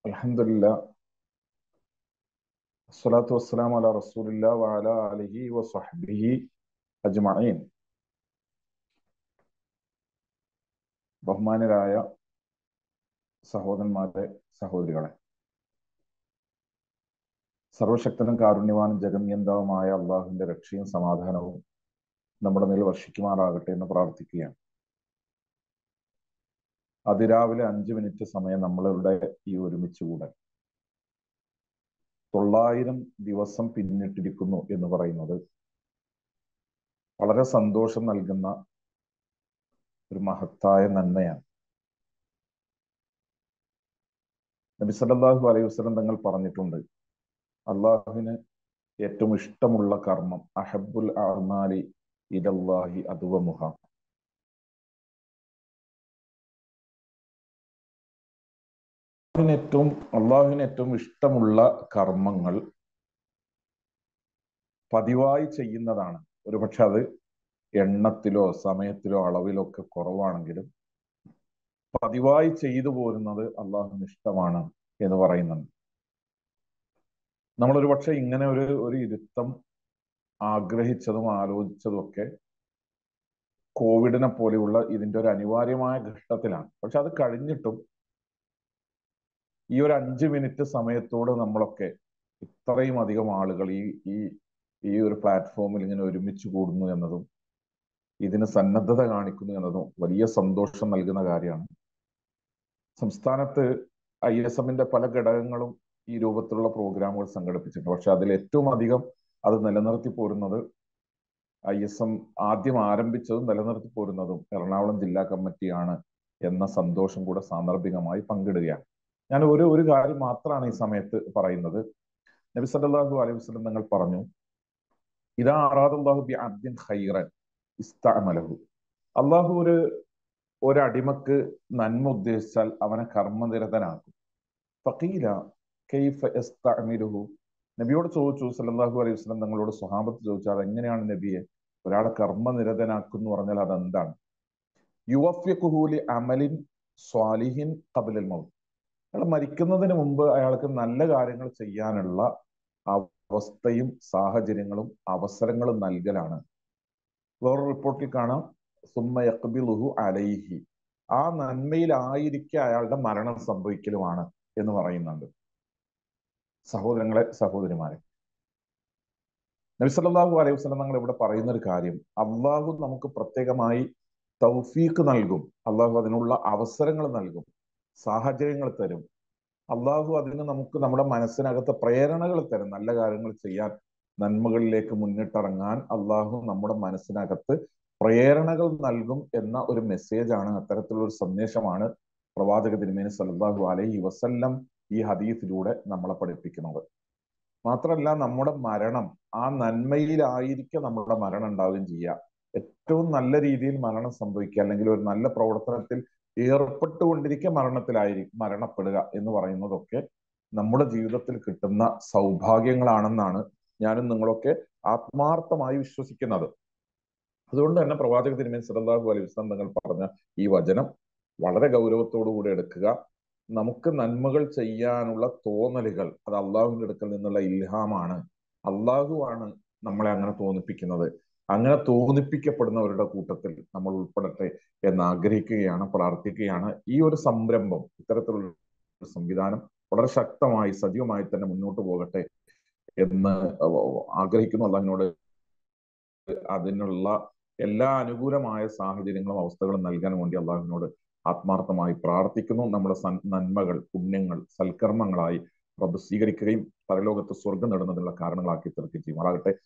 അൽഹംദുലില്ലാ അസ്സലാത്തു വസ്സലാമു അലാ റസൂലില്ലാ വഅലാ ആലിഹി വസഹ്ബിഹി അജ്മഈൻ ബഹുമാനരായ സഹോദരന്മാരെ സഹോദരികളെ സർവശക്തനും കാരുണ്യവാനും ജഗന്യന്താവുമായ അള്ളാഹുവിന്റെ രക്ഷയും സമാധാനവും നമ്മുടെ മേൽ വർഷിക്കുമാറാകട്ടെ എന്ന് പ്രാർത്ഥിക്കുകയാണ് അതിരാവിലെ അഞ്ച് മിനിറ്റ് സമയം നമ്മളുടെ ഈ ഒരുമിച്ച് കൂടെ തൊള്ളായിരം ദിവസം പിന്നിട്ടിരിക്കുന്നു എന്ന് പറയുന്നത് വളരെ സന്തോഷം നൽകുന്ന ഒരു മഹത്തായ നന്മയാണ് നബി സല്ലല്ലാഹു അലൈഹി വസല്ലം തങ്ങൾ പറഞ്ഞിട്ടുണ്ട് അള്ളാഹുവിന് ഏറ്റവും ഇഷ്ടമുള്ള കർമ്മം അഹബുൽ അഅ്മാലി ഇലല്ലാഹി അദ്വമുഹ അള്ളാഹുവിന് ഏറ്റവും അള്ളാഹുവിന് ഏറ്റവും ഇഷ്ടമുള്ള കർമ്മങ്ങൾ പതിവായി ചെയ്യുന്നതാണ് ഒരുപക്ഷെ അത് എണ്ണത്തിലോ സമയത്തിലോ അളവിലോ ഒക്കെ കുറവാണെങ്കിലും പതിവായി ചെയ്തു പോരുന്നത് അള്ളാഹുവിന് ഇഷ്ടമാണ് എന്ന് പറയുന്നുണ്ട് നമ്മൾ ഒരുപക്ഷെ ഇങ്ങനെ ഒരു ഒരു ഇരുത്തം ആഗ്രഹിച്ചതും ആലോചിച്ചതും ഒക്കെ കോവിഡിനെ പോലെയുള്ള ഇതിന്റെ ഒരു അനിവാര്യമായ ഘട്ടത്തിലാണ് പക്ഷെ അത് കഴിഞ്ഞിട്ടും ഈ ഒരു അഞ്ച് മിനിറ്റ് സമയത്തോട് നമ്മളൊക്കെ ഇത്രയും അധികം ആളുകൾ ഈ ഈ ഈ ഒരു പ്ലാറ്റ്ഫോമിൽ ഇങ്ങനെ ഒരുമിച്ച് കൂടുന്നു എന്നതും ഇതിന് സന്നദ്ധത കാണിക്കുന്നു എന്നതും വലിയ സന്തോഷം നൽകുന്ന കാര്യമാണ് സംസ്ഥാനത്ത് ഐ എസ് എമ്മിന്റെ പല ഘടകങ്ങളും ഈ രൂപത്തിലുള്ള പ്രോഗ്രാമുകൾ സംഘടിപ്പിച്ചിട്ടുണ്ട് പക്ഷെ അതിൽ ഏറ്റവും അധികം അത് നിലനിർത്തി പോരുന്നത് ഐ എസ് എം ആദ്യം ആരംഭിച്ചതും നിലനിർത്തി പോരുന്നതും എറണാകുളം ജില്ലാ കമ്മിറ്റിയാണ് എന്ന സന്തോഷം കൂടെ സാന്ദർഭികമായി പങ്കിടുകയാണ് ഞാൻ ഒരു ഒരു കാര്യം മാത്രമാണ് ഈ സമയത്ത് പറയുന്നത് നബി സല്ലല്ലാഹു അലൈഹി വസല്ലം നിങ്ങൾ പറഞ്ഞു ഇതാ അറാദുല്ലാഹു ബി അബ്ദിൻ ഖൈറൻ ഇസ്തഅമലഹു അള്ളാഹു ഒരു ഒരടിമക്ക് നന്മ ഉദ്ദേശിച്ചാൽ അവനെ കർമ്മനിരതനാക്കും ഫഖീല കൈഫ യസ്തഅമിലുഹു നബിയോട് ചോദിച്ചു സല്ലല്ലാഹു അലൈഹി വസല്ലം തങ്ങളോട് സ്വഹാബത്ത് ചോദിച്ചാൽ എങ്ങനെയാണ് നബിയെ ഒരാളെ കർമ്മനിരതനാക്കും പറഞ്ഞാൽ അതെന്താണ് യുവഫ്യഖുഹു ലി അമലിൻ സ്വാലിഹിൻ ഖബലൽ മൗത്ത് അയാൾ മരിക്കുന്നതിന് മുമ്പ് അയാൾക്ക് നല്ല കാര്യങ്ങൾ ചെയ്യാനുള്ള അവസ്ഥയും സാഹചര്യങ്ങളും അവസരങ്ങളും നൽകലാണ് വേറൊരു റിപ്പോർട്ടിൽ കാണാം സുമ്മ യഖ്ബിലുഹു അലൈഹി ആ നന്മയിലായിരിക്കെ അയാളുടെ മരണം സംഭവിക്കലുമാണ് എന്ന് പറയുന്നുണ്ട് സഹോദരങ്ങളെ സഹോദരിമാരെ നബി സല്ലല്ലാഹു അലൈഹി വസല്ലം തങ്ങൾ ഇവിടെ പറയുന്ന ഒരു കാര്യം അള്ളാഹു നമുക്ക് പ്രത്യേകമായി തൗഫീഖ് നൽകും അള്ളാഹു അതിനുള്ള അവസരങ്ങൾ നൽകും സാഹചര്യങ്ങൾ തരും അള്ളാഹു അതിന് നമുക്ക് നമ്മുടെ മനസ്സിനകത്ത് പ്രേരണകൾ തരും നല്ല കാര്യങ്ങൾ ചെയ്യാൻ നന്മകളിലേക്ക് മുന്നിട്ടിറങ്ങാൻ അള്ളാഹു നമ്മുടെ മനസ്സിനകത്ത് പ്രേരണകൾ നൽകും എന്ന ഒരു മെസ്സേജാണ് അത്തരത്തിലുള്ള ഒരു സന്ദേശമാണ് പ്രവാചക തിരുമേനി സല്ലല്ലാഹു അലൈഹി വസല്ലം ഈ ഹദീസിലൂടെ നമ്മളെ പഠിപ്പിക്കുന്നത് മാത്രമല്ല നമ്മുടെ മരണം ആ നന്മയിലായിരിക്കെ നമ്മുടെ മരണം ഉണ്ടാവുകയും ചെയ്യുക ഏറ്റവും നല്ല രീതിയിൽ മരണം സംഭവിക്കുക അല്ലെങ്കിൽ ഒരു നല്ല പ്രവർത്തനത്തിൽ ഏർപ്പെട്ടുകൊണ്ടിരിക്കെ മരണത്തിലായിരിക്കും മരണപ്പെടുക എന്ന് പറയുന്നതൊക്കെ നമ്മുടെ ജീവിതത്തിൽ കിട്ടുന്ന സൗഭാഗ്യങ്ങളാണെന്നാണ് ഞാനും നിങ്ങളൊക്കെ ആത്മാർത്ഥമായി വിശ്വസിക്കുന്നത് അതുകൊണ്ട് തന്നെ പ്രവാചക തിരുമേനി സല്ലല്ലാഹു അലൈഹി വസല്ലം തങ്ങൾ പറഞ്ഞ ഈ വചനം വളരെ ഗൗരവത്തോടുകൂടി എടുക്കുക നമുക്ക് നന്മകൾ ചെയ്യാനുള്ള തോന്നലുകൾ അത് അള്ളാഹുവിന്റെ അടുക്കൽ നിന്നുള്ള ഇൽഹാമാണ് അള്ളാഹു ആണ് നമ്മളെ അങ്ങനെ തോന്നിപ്പിക്കുന്നത് അങ്ങനെ തോന്നിപ്പിക്കപ്പെടുന്നവരുടെ കൂട്ടത്തിൽ നമ്മൾ ഉൾപ്പെടട്ടെ എന്ന് ആഗ്രഹിക്കുകയാണ് പ്രാർത്ഥിക്കുകയാണ് ഈ ഒരു സംരംഭം ഇത്തരത്തിലുള്ള സംവിധാനം വളരെ ശക്തമായി സജീവമായി തന്നെ മുന്നോട്ട് പോകട്ടെ എന്ന് ആഗ്രഹിക്കുന്നു അള്ളാഹിനോട് അതിനുള്ള എല്ലാ അനുകൂലമായ സാഹചര്യങ്ങളും അവസ്ഥകളും നൽകാൻ വേണ്ടി അള്ളാഹുവിനോട് ആത്മാർത്ഥമായി പ്രാർത്ഥിക്കുന്നു നമ്മുടെ നന്മകൾ പുണ്യങ്ങൾ സൽക്കർമ്മങ്ങളായി റബ്ബ് സ്വീകരിക്കുകയും പരലോകത്ത് സ്വർഗം നേടുന്നതിനുള്ള കാരണങ്ങളാക്കി തീർക്കുകയും ചെയ്യുമാറാകട്ടെ